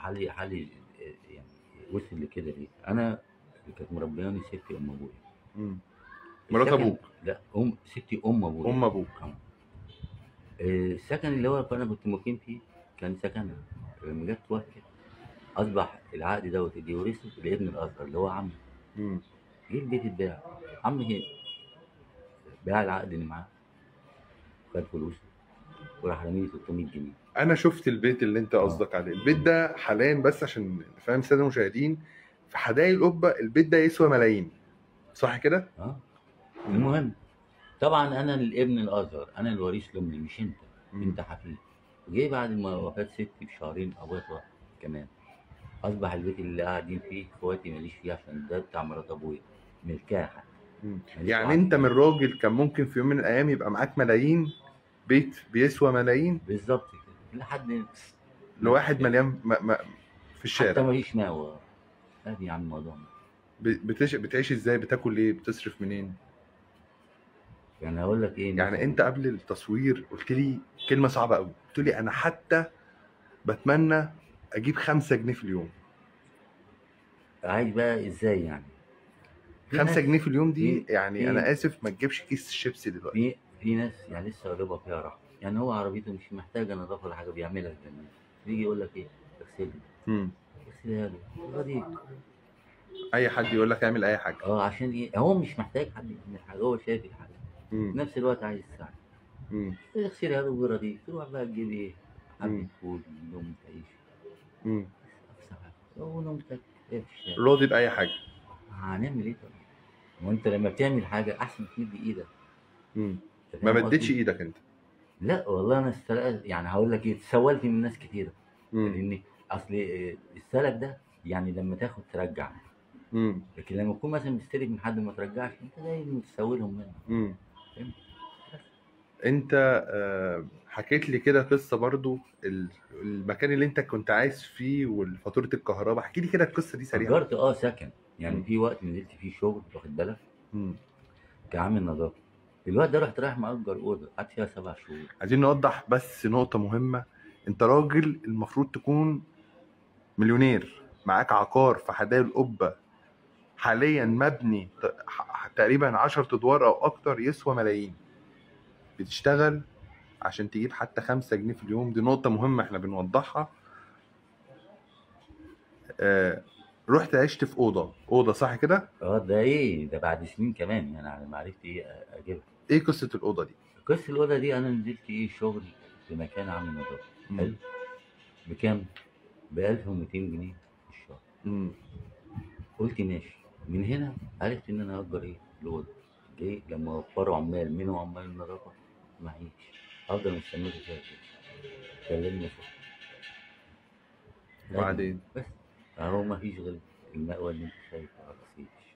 حالي حالي يعني وصل لكده ليه؟ انا اللي كانت مربياني ستي ام ابويا مم. مرات السكن- ابوك لا ام ستي ام ابويا ام ابوك آه. السكن اللي هو انا كنت مقيم فيه كان سكنها لما جت توفت اصبح العقد دوت اللي يورثه لابن الاصغر اللي هو عمي مم. جه البيت اتباع عمي باع العقد اللي معاه خد فلوسه وراح رمي لي 600 جنيه انا شفت البيت اللي انت قصدك عليه البيت ده حاليا بس عشان نفهم الساده المشاهدين في حدائق القبه البيت ده يسوى ملايين صح كده اه المهم طبعا انا الابن الاصغر انا الوريث لامي مش انت مم. انت حفيد جه بعد ما وفاه ستي بشهرين ابويا توفى كمان اصبح البيت اللي قاعدين فيه اخواتي ماليش فيه عشان ده بتاع مرات ابويا ملكها حتى مم. ماليش يعني وعد. انت من راجل كان ممكن في يوم من الايام يبقى معاك ملايين بيت بيسوى ملايين بالظبط كده لحد لواحد مليان م... م... في حتى الشارع ماليش مأوى ادي عن الموضوع ب- بتش... بتعيش ازاي بتاكل ايه بتصرف منين يعني هقول لك ايه يعني انت قبل التصوير قلت لي كلمه صعبه قوي قلت لي انا حتى بتمنى اجيب خمسة جنيه في اليوم عايز بقى ازاي يعني في خمسة ناس- جنيه في اليوم دي في- يعني في- انا اسف ما تجيبش كيس شيبسي دلوقتي في في ناس يعني لسه قريبه فيها راحه يعني هو عربيته مش محتاجه نظافه ولا حاجه بيعملها الجميل يجي يقول لك ايه اغسلها مم. اغسلها له راضيك اي حد يقول لك اعمل اي حاجه اه عشان ايه هو مش محتاج حد يعمل حاجه هو شايف الحاجه في مم. نفس الوقت عايز يساعد مم. اغسلها له وراضيك تروح بقى تجيب ايه حبه مم. فول نوم تعيش مم. اقصى حاجه هو نومتك ايه في الشارع راضي باي حاجه هنعمل ايه طيب وانت لما بتعمل حاجه احسن تمد ايدك مم. أنت ما فاهم مدتش قصدي؟ ايدك انت لا والله انا استلقى يعني هقول لك ايه تسولت من ناس كتيره مم. لان اصل إيه، السلك ده يعني لما تاخد ترجع مم. لكن لما تكون مثلا مستلف من حد ما ترجعش انت دايما تسولهم منه مم. فهمت؟ انت آه، حكيت لي كده قصه برضو ال- المكان اللي انت كنت عايش فيه وفاتوره الكهرباء احكي لي كده القصه دي سريعا اجرت اه سكن يعني مم. في وقت نزلت فيه شغل واخد بالك مم. كعامل نظافه الوقت ده رحت رايح مأجر اوضه قعدت فيها سبع شهور عايزين نوضح بس نقطه مهمه انت راجل المفروض تكون مليونير معاك عقار في حدائق القبه حاليا مبني ت- ح- تقريبا 10 ادوار او اكتر يسوى ملايين بتشتغل عشان تجيب حتى خمسة جنيه في اليوم دي نقطة مهمة احنا بنوضحها آه رحت عشت في أوضة أوضة صح كده؟ اه ده ايه ده بعد سنين كمان يعني على ما عرفت ايه أ- اجيبها ايه قصة الأوضة دي؟ قصه الاوضه دي انا نزلت ايه شغل في مكان عامل نظافه حلو بكام؟ ب 1200 جنيه في الشهر مم. قلت ماشي من هنا عرفت ان انا اجر ايه الاوضه جاي لما وفروا عمال منهم عمال النظافه معيش افضل مستمر فيها كده كلمني فوق وبعدين بس اهو ما فيش غير المأوى اللي انت شايفه على الرصيف